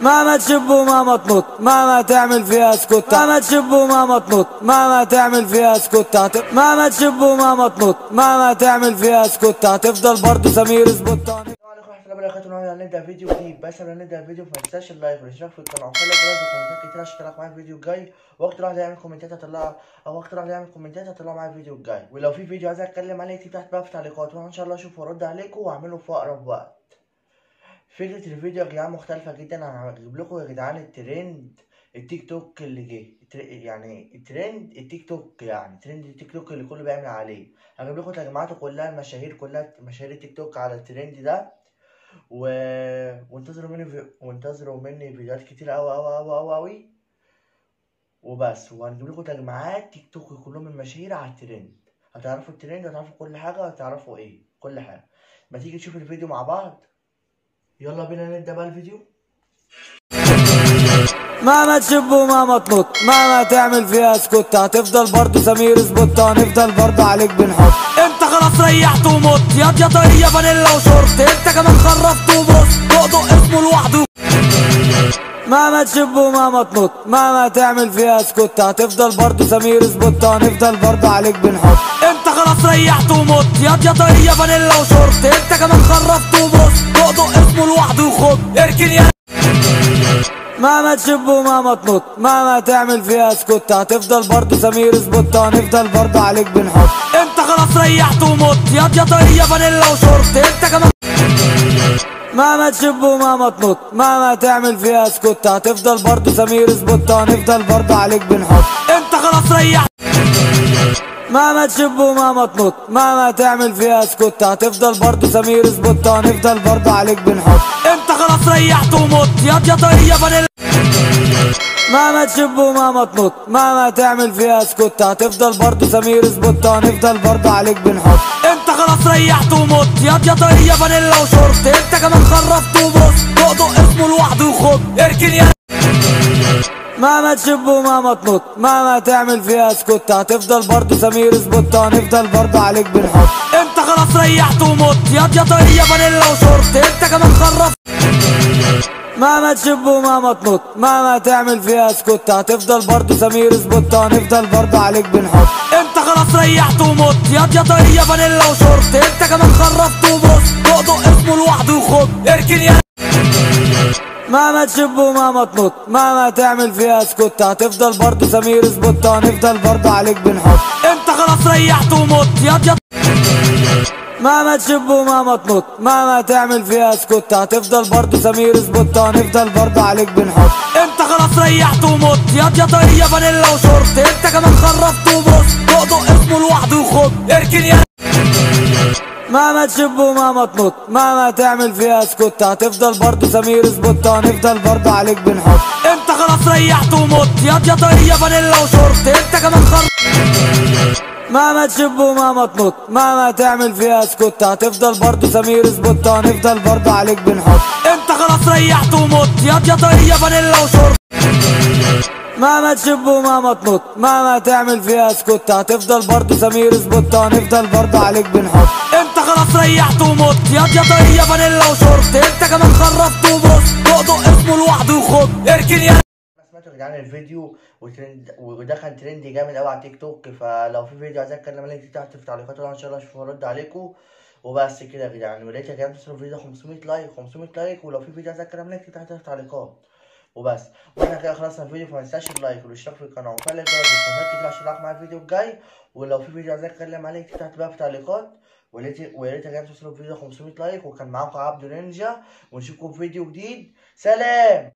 مهما تشب ومهما تنط مهما تعمل فيها سكوت مهما تشب ومهما تنط مهما تعمل فيها سكوت هت- مهما تشب ومهما تنط مهما تعمل فيها سكوت هتفضل برضه سمير سبوتاني السلام عليكم ورحمة الله وبركاته النهارده هنبدأ فيديو جديد بس قبل ما نبدأ الفيديو ما تنساش اللايك والاشتراك في القناة وخلي الجرس وكومنتات كتير عشان تطلع معايا الفيديو الجاي وقت راح يعمل كومنتات هطلع او وقت راح يعمل كومنتات هطلع معايا الفيديو الجاي ولو في فيديو عايز اتكلم عليه اكتب تحت بقى في التعليقات وانا ان شاء الله اشوف وارد عليكم واعمله في اقرب وقت فكرة الفيديو يا جدعان مختلفة جدا انا هجيب لكم يا جدعان الترند التيك توك اللي جه التر- يعني الترند التيك توك يعني ترند التيك توك اللي كله بيعمل عليه هجيب لكم تجمعات كلها المشاهير كلها مشاهير التيك توك على الترند ده و... وانتظروا مني في... وانتظروا مني فيديوهات كتير أوي أوي أوي أوي أوي وبس وهنجيب لكم تجمعات تيك توك كلهم المشاهير على الترند هتعرفوا الترند هتعرفوا كل حاجة وهتعرفوا ايه كل حاجة ما تيجي نشوف الفيديو مع بعض يلا بينا نبدأ بقى الفيديو مهما تشب ومهما تنط مهما تعمل فيها سكوت هتفضل برضه سمير سبوت هنفضل برضه عليك بنحط انت خلاص ريحت ومت ياض يا طريه فانيلا وشورت انت كمان خرفت وبص دق اسمه لوحده مهما تشب ومهما تنط مهما تعمل فيها سكوت هتفضل برضه سمير سبوت هنفضل برضه عليك بنحط انت خلاص ريحت ومت ياض يا طريه فانيلا وشورت انت كمان خرفت وبص دق اسمه لوحده وخد اركن يا مهما تشب ومهما تنط مهما تعمل فيها سكوت هتفضل برضه سمير سبوت هنفضل برضه عليك بنحط انت خلاص ريحت ومت ياض يا طريه فانيلا وشورت انت كمان مهما تشب ومهما تنط مهما تعمل فيها سكوت هتفضل برضه سمير سبوت هنفضل برضه عليك بنحط انت خلاص ريحت مهما تشب ومهما تنط مهما تعمل فيها سكوت هتفضل برضه سمير سبوت هنفضل برضه عليك بنحط انت خلاص ريحت ومت ياض يا طريه فانيلا مهما تشب ومهما تنط مهما تعمل فيها سكوت هتفضل برضه سمير سبوت هنفضل برضه عليك بنحط انت خلاص ريحت ومت ياض يا طريه فانيلا وشورت انت كمان خرفت وبص دق اسمه لوحده وخد اركن يا مهما تشب ومهما تنط مهما تعمل فيها سكوت هتفضل برضه سمير سبوت هنفضل برضه عليك بنحط انت خلاص ريحت ومت ياض يا طريه فانيلا وشورت انت كمان خرفت مهما تشب ومهما تنط مهما تعمل فيها سكوت هتفضل برضه سمير سبوت هنفضل برضه عليك بنحط انت خلاص ريحت ومت ياض يا طريه فانيلا وشورت انت كمان خرفت وبص دق اسمه لوحده وخد اركن يا مهما تشب ومهما تنط مهما تعمل فيها سكوت هتفضل برضه سمير سبوت هنفضل برضه عليك بنحط انت خلاص ريحت ومت ياض يا مهما تشب ومهما تنط مهما تعمل فيها سكوت هتفضل برضه سمير سبوت هنفضل برضه عليك بنحط انت خلاص ريحت ومت ياض يا طريه فانيلا وشورت انت كمان خرفت وبص دق اسمه لوحده وخد اركن يا مهما تشب ومهما تنط مهما تعمل فيها سكوت هتفضل برضه سمير سبوت هنفضل برضه عليك بنحط انت خلاص ريحت ومت ياض يا طريه فانيلا وشورت انت كمان خر مهما تشب ومهما تنط مهما تعمل فيها سكوت هتفضل برضه سمير سبوت هنفضل برضه عليك بنحط انت خلاص ريحت ومت ياض يا طريه فانيلا وشورت مهما تشب ومهما تنط مهما تعمل فيها سكوت هتفضل برضه سمير سبوت هنفضل برضه عليك بنحط انت خلاص ريحت ومت ياض يا طريه فانيلا وشورت انت كمان خرفت وبص دق اسمه لوحده وخد اركن يا انا سمعت يا جدعان الفيديو وترند وده كان ترند جامد قوي على تيك توك فلو في فيديو عايز اتكلم عليه اكتب تحت في التعليقات وانا ان شاء الله اشوف وارد عليكم وبس كده يا جدعان وريت يا جدعان توصلوا الفيديو 500 لايك 500 لايك ولو في فيديو عايز اتكلم عليه اكتب تحت في التعليقات وبس واحنا كده خلصنا الفيديو فما تنساش اللايك والاشتراك في القناه وفعل الجرس والتنبيهات كتير عشان تلاقوا معايا الفيديو الجاي ولو في فيديو عايز اتكلم عليه اكتب تحت بقى في التعليقات وريت وريت يا جدعان توصلوا الفيديو 500 لايك وكان معاكم عبدو نينجا ونشوفكم في فيديو جديد سلام